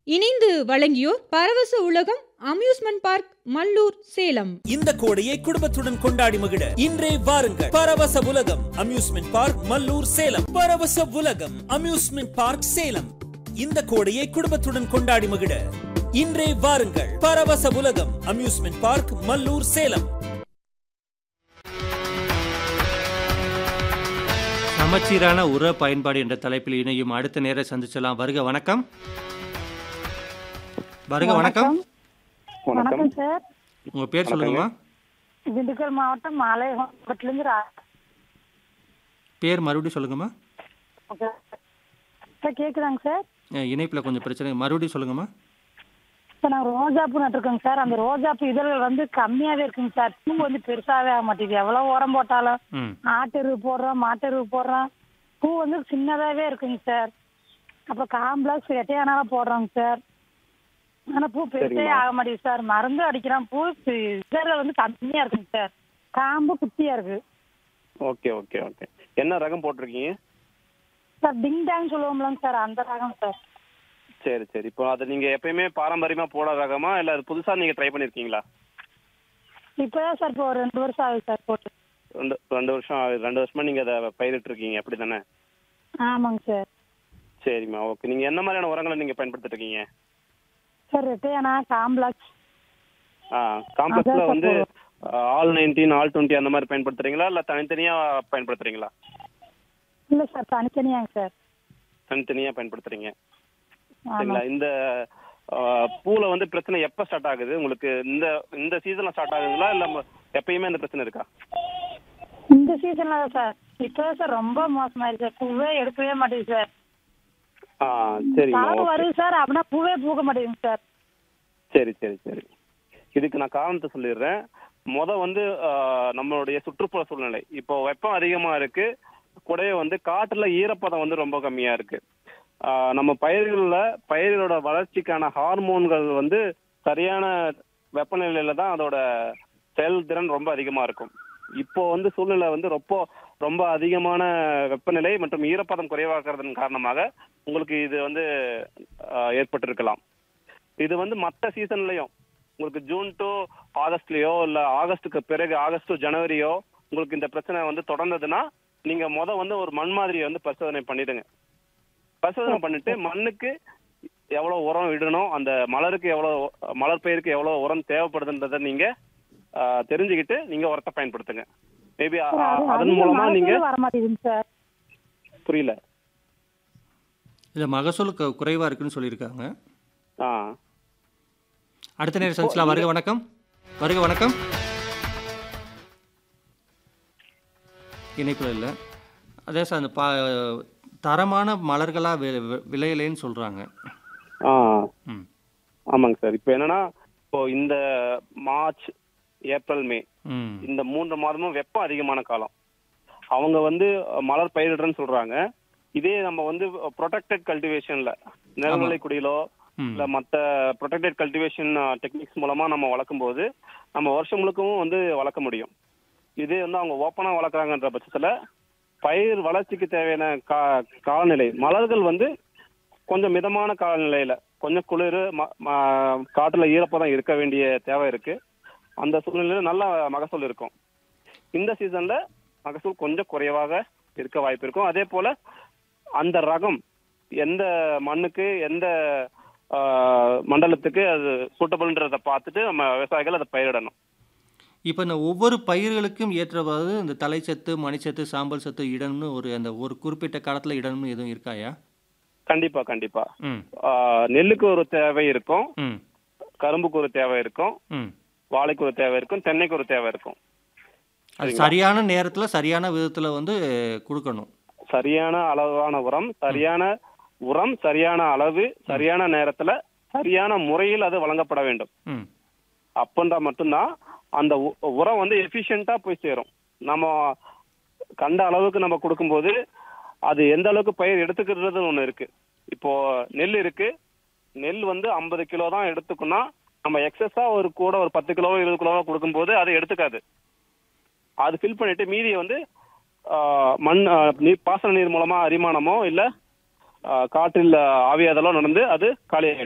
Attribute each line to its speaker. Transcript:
Speaker 1: இணைந்து வழங்கியோர் பரவச உலகம் அம்யூஸ்மெண்ட் பார்க் மல்லூர் சேலம்
Speaker 2: இந்த கோடையை குடும்பத்துடன் கொண்டாடி மகிழ இன்றே வாருங்கள் பரவச உலகம் அம்யூஸ்மெண்ட் பார்க் மல்லூர் சேலம் பரவச உலகம் அம்யூஸ்மெண்ட் பார்க் சேலம் இந்த கோடையை குடும்பத்துடன் கொண்டாடி மகிழ இன்றே வாருங்கள் பரவச உலகம் அம்யூஸ்மெண்ட் பார்க் மல்லூர் சேலம்
Speaker 3: சமச்சீரான உர பயன்பாடு என்ற தலைப்பில் இணையும் அடுத்த நேர சந்திச்சலாம் வருக வணக்கம் வருக வணக்கம்
Speaker 4: வணக்கம் சார்
Speaker 3: உங்க பேர் சொல்லுங்கம்மா
Speaker 4: திண்டுக்கல் மாவட்டம் மாலையகோட்டிலிருந்து ரா
Speaker 3: பேர் மறுபடியும் சொல்லுங்கம்மா
Speaker 4: ஓகே. சார் கேட்குதாங்க சார்
Speaker 3: அஹ், இணைப்புல கொஞ்சம் பிரச்சனை மறுபடியும் சொல்லுங்கம்மா
Speaker 4: சார் நாங்கள் ரோஜாப்பூ நட்டுருக்கோங்க சார் அந்த ரோஜாப்பூ இதழ்கள் வந்து கம்மியாகவே இருக்குங்க சார் பூ வந்து பெருசாகவே ஆக மாட்டேங்குது எவ்வளோ உரம் போட்டாலும்
Speaker 3: ம்
Speaker 4: ஆட்டெருவு போடுறோம் மாட்டெருவு போடுறோம் பூ வந்து சின்னதாகவே இருக்குங்க சார் அப்புறம் காம்ப்ளெக்ஸ் எட்டையானாலும் போடுறோங்க சார் ஆனால் பூ பெருசே ஆக மாட்டேங்குது சார் மருந்து அடிக்கிறோம் பூ பி- இதழ்கள் வந்து கம்மியாக இருக்குங்க சார் காம்பு குட்டியாக இருக்கு
Speaker 5: ஓகே ஓகே ஓகே என்ன ரகம் போட்டிருக்கீங்க
Speaker 4: சார் டிங் டாங் சொல்லுவோம்லங்க சார் அந்த ரகம் சார்
Speaker 5: சரி சரி இப்போ அதை நீங்க எப்பயுமே பாரம்பரியமா போட ரகமா இல்ல அது புதுசா நீங்க ட்ரை பண்ணிருக்கீங்களா
Speaker 4: இப்போதான் சார் இப்போ ஒரு ரெண்டு வருஷம் ஆகுது சார் போட்டு
Speaker 5: ரெண்டு ரெண்டு வருஷம் ஆகுது. ரெண்டு வருஷமா நீங்க அதை பயிரிட்டு இருக்கீங்க அப்படி தானே
Speaker 4: ஆமாங்க சார்
Speaker 5: சரிம்மா ஓகே நீங்க என்ன மாதிரியான உரங்களை நீங்க பயன்படுத்திட்டு இருக்கீங்க
Speaker 4: சார் ரெட்டையானா காம்ப்ளெக்ஸ்
Speaker 5: ஆ காம்ப்ளெக்ஸ்ல
Speaker 4: அதான்
Speaker 5: வந்து
Speaker 4: sir
Speaker 5: L nineteen L twenty அந்த மாதிரி பயன்படுத்துறீங்களா இல்ல தனித்தனியா பயன்படுத்துறீங்களா
Speaker 4: இல்லை சார் தனித்தனியாங்க சார்
Speaker 5: தனித்தனியா பயன்படுத்துறீங்க
Speaker 4: ஆமாம்
Speaker 5: சரிங்களா இந்த ஆ, பூல வந்து பிரச்சனை எப்ப ஸ்டார்ட் ஆகுது உங்களுக்கு இந்த இந்த சீசன்ல ஸ்டார்ட் ஆகுதுங்களா இல்ல ம- எப்பயுமே அந்த பிரச்சனை இருக்கா
Speaker 4: இந்த சீசன்ல தான் சார் இப்போதான் சார் ரொம்ப மோசமாயிருச்சு சார் பூவே எடுக்கவே மாட்டேங்குது சார்
Speaker 5: ஆ சரிம்மா
Speaker 4: கலர்
Speaker 5: ஓகே
Speaker 4: வருது சார் அப்படின்னா பூவே பூக்க மாட்டேங்குது சார்
Speaker 5: சரி சரி சரி இதுக்கு நான் காரணத்தை சொல்லிடுறேன் முத வந்து ஆஹ், நம்மளுடைய சுற்றுப்புற சூழ்நிலை இப்போ வெப்பம் அதிகமா இருக்கு கூடவே வந்து காட்டுல ஈரப்பதம் வந்து ரொம்ப கம்மியா இருக்கு ஆஹ், நம்ம பயிர்கள்ல பயிர்களோட வளர்ச்சிக்கான ஹார்மோன்கள் வந்து சரியான வெப்பநிலையில தான் அதோட செயல்திறன் ரொம்ப அதிகமா இருக்கும் இப்போ வந்து சூழ்நிலை வந்து ரொம்ப ரொம்ப அதிகமான வெப்பநிலை மற்றும் ஈரப்பதம் குறைவாகிறதன் காரணமாக உங்களுக்கு இது வந்து ஆஹ், ஏற்பட்டிருக்கலாம் இது வந்து மற்ற சீசன்லயும் உங்களுக்கு ஜூன் டு ஆகஸ்ட்லயோ இல்ல ஆகஸ்டுக்கு பிறகு ஆகஸ்ட் to ஜனவரியோ உங்களுக்கு இந்த பிரச்சனை வந்து தொடர்ந்ததுன்னா நீங்க முத வந்து ஒரு மண் மாதிரியை வந்து பரிசோதனை பண்ணிடுங்க பரிசோதனை பண்ணிட்டு மண்ணுக்கு எவ்வளவு உரம் இடணும் அந்த மலருக்கு எவ்வளவு மலர் பயிருக்கு எவ்வளவு உரம் தேவைப்படுதுன்றதை நீங்க ஆஹ், தெரிஞ்சுக்கிட்டு நீங்க உரத்தை பயன்படுத்துங்க மேபி
Speaker 4: சார், அது
Speaker 5: அதன்
Speaker 4: அதிக
Speaker 5: மூலமா நீங்க
Speaker 4: மகசூல் வர மாட்டேங்குதுங்க சார்
Speaker 5: புரியல
Speaker 3: இதுல மகசூல் கு- குறைவா இருக்குன்னு சொல்லியிருக்காங்க
Speaker 5: ஆ
Speaker 3: அடுத்த நேரம் சந்திச்சலாம் வருக வணக்கம் வருக வணக்கம் இணைப்புல இல்லை அதே சார் அந்த பா தரமான மலர்களா வி- வி- விளையலைன்னு சொல்றாங்க
Speaker 5: ஆ
Speaker 3: ம்
Speaker 5: ஆமாங்க சார் இப்போ என்னன்னா இப்போ இந்த மார்ச் ஏப்ரல் மே
Speaker 3: ம்
Speaker 5: இந்த மூன்று மாதமும் வெப்பம் அதிகமான காலம் அவங்க வந்து மலர் பயிரிடுறேன்னு சொல்றாங்க இதே நம்ம வந்து ப்ரொடெக்டட் கல்டிவேஷன்ல நிலநிலை குடியிலோ
Speaker 3: ம்
Speaker 5: இல்ல மத்த ப்ரொடெக்டட் கல்டிவேஷன் டெக்னிக்ஸ் மூலமா நம்ம வளர்க்கும் போது நம்ம வருஷம் முழுக்கவும் வந்து வளர்க்க முடியும் இதே வந்து அவங்க ஓப்பனா வளர்க்குறாங்கன்ற பட்சத்துல பயிர் வளர்ச்சிக்கு தேவையான கா காலநிலை மலர்கள் வந்து கொஞ்சம் மிதமான காலநிலையில கொஞ்சம் குளிர் ம- ம- காட்டுல ஈரப்பதம் இருக்க வேண்டிய தேவை இருக்கு அந்த சூழ்நிலையில நல்ல மகசூல் இருக்கும் இந்த சீசன்ல மகசூல் கொஞ்சம் குறைவாக இருக்க வாய்ப்பு இருக்கும் அதே போல அந்த ரகம் எந்த மண்ணுக்கு எந்த ஆஹ், மண்டலத்துக்கு அது சூட்டபிள்ன்றத பார்த்துட்டு நம்ம விவசாயிகள் அதை பயிரிடணும்
Speaker 3: இப்போ இந்த ஒவ்வொரு பயிர்களுக்கும் ஏற்றவாறு இந்த தலைச்சத்து மணிச்சத்து சாம்பல் சத்து இடம்னு ஒரு அந்த ஒரு குறிப்பிட்ட காலத்துல இடம்னு எதுவும் இருக்காயா
Speaker 5: கண்டிப்பா கண்டிப்பா
Speaker 3: ம்
Speaker 5: ஆஹ், நெல்லுக்கு ஒரு தேவை இருக்கும்
Speaker 3: ம்
Speaker 5: கரும்புக்கு ஒரு தேவை இருக்கும்
Speaker 3: ம்
Speaker 5: வாழைக்கு ஒரு தேவை இருக்கும் தென்னைக்கு ஒரு தேவை இருக்கும்
Speaker 3: அது சரியான நேரத்துல சரியான விதத்துல வந்து கொடுக்கணும்
Speaker 5: சரியான அளவான உரம் சரியான உரம் சரியான அளவு சரியான நேரத்துல சரியான முறையில் அது வழங்கப்பட வேண்டும்
Speaker 3: ம்
Speaker 5: அப்பன்றா மட்டும்தான் அந்த உ- உரம் வந்து எஃபிஷியண்டா போய் சேரும் நம்ம கண்ட அளவுக்கு நம்ம கொடுக்கும்போது அது எந்த அளவுக்கு பயிர் எடுத்துக்கிறது ஒண்ணு இருக்கு இப்போ நெல் இருக்கு நெல் வந்து ஐம்பது கிலோ தான் எடுத்துக்கணும்னா நம்ம எக்ஸஸா ஒரு கூட ஒரு பத்து கிலோ இருபது கிலோவோ கொடுக்கும்போது அதை எடுத்துக்காது அது ஃபில் பண்ணிட்டு மீதியை வந்து ஆஹ், மண் ஆஹ், நீர் பாசன நீர் மூலமா அரிமானமோ இல்ல ஆஹ், காற்றில் ஆவியாதலோ நடந்து அது காலியாயிடும்